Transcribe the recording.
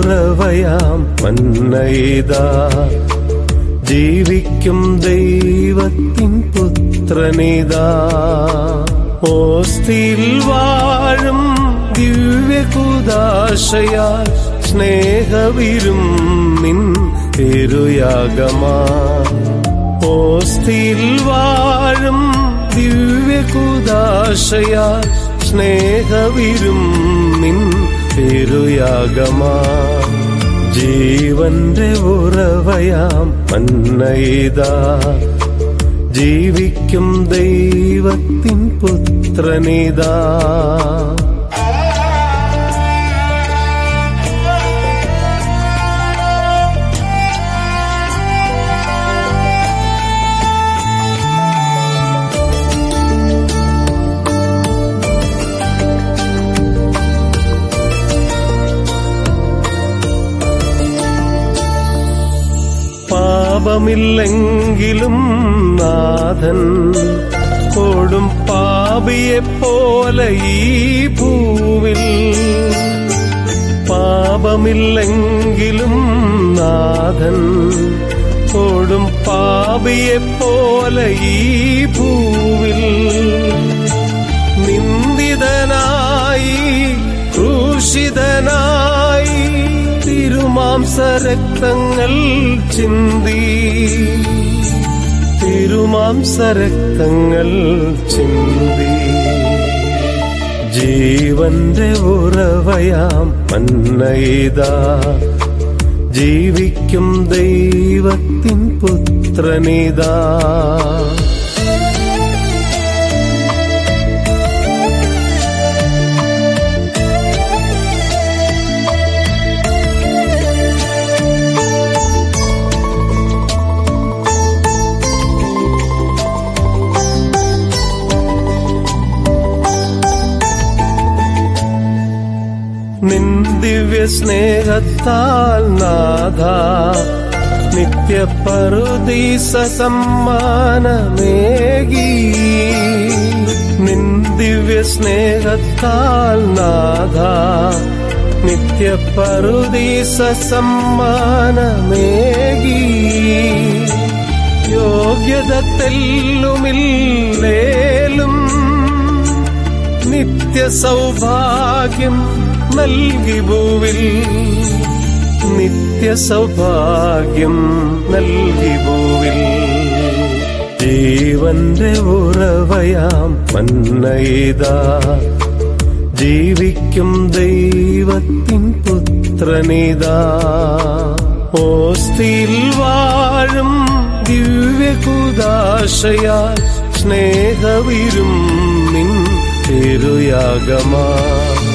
ഉറവയാം മന്നയിതാ ജീവിക്കും ദൈവത്തിൻ പുത്രനിതാ ഓസ്തിയിൽ വാഴും ദിവ്യകുദാശയാൽ സ്നേഹവിരും നിൻ തിരുയാഗമാ ഓസ്തിയിൽ വാഴും ദിവ്യകുദാശയാൽ സ്നേഹവിരും നിൻ തിരുയാഗമാ ജീവന്റെ ഉറവയാം മന്നയിതാ ജീവിക്കും ദൈവത്തിൻ പുത്രനിതാ പാപമില്ലെങ്കിലും നാഥൻ കൊടും പാപിയെ പോലെ ഈ ഭൂവിൽ പാപമില്ലെങ്കിലും നാഥൻ കൊടും പാപിയെ പോലെ ഈ ഭൂവിൽ നിന്ദിതനായി ക്രൂശിതനായി തിരുമാംസരക്തങ്ങൾ ചിന്തി തിരുമാംസരക്തങ്ങൾ ചിന്തി ജീവന്റെ ഉറവയാം മന്നയിതാ ജീവിക്കും ദൈവത്തിൻ പുത്രനിതാ നിന്ദിവ്യ സ്നേഹത്താൽ നാഥ നിത്യപറുദീസ സമ്മാനമേകി നിന്ദിവ്യ സ്നേഹത്താൽ നാഥ നിത്യപറുദീസ സമ്മാനമേകി യോഗ്യത തെല്ലുമില്ലേലും നിത്യ സൗഭാഗ്യം നൽകി ഭൂവിൽ നിത്യ സൗഭാഗ്യം നൽകി ഭൂവിൽ ജീവന്റെ ഉറവയാം മന്നയിതാ ജീവിക്കും ദൈവത്തിൻ പുത്രനിതാ ഓസ്തിയിൽ വാഴും ദിവ്യകുദാശയാൽ സ്നേഹവിരും നിൻ തിരുയാഗമാ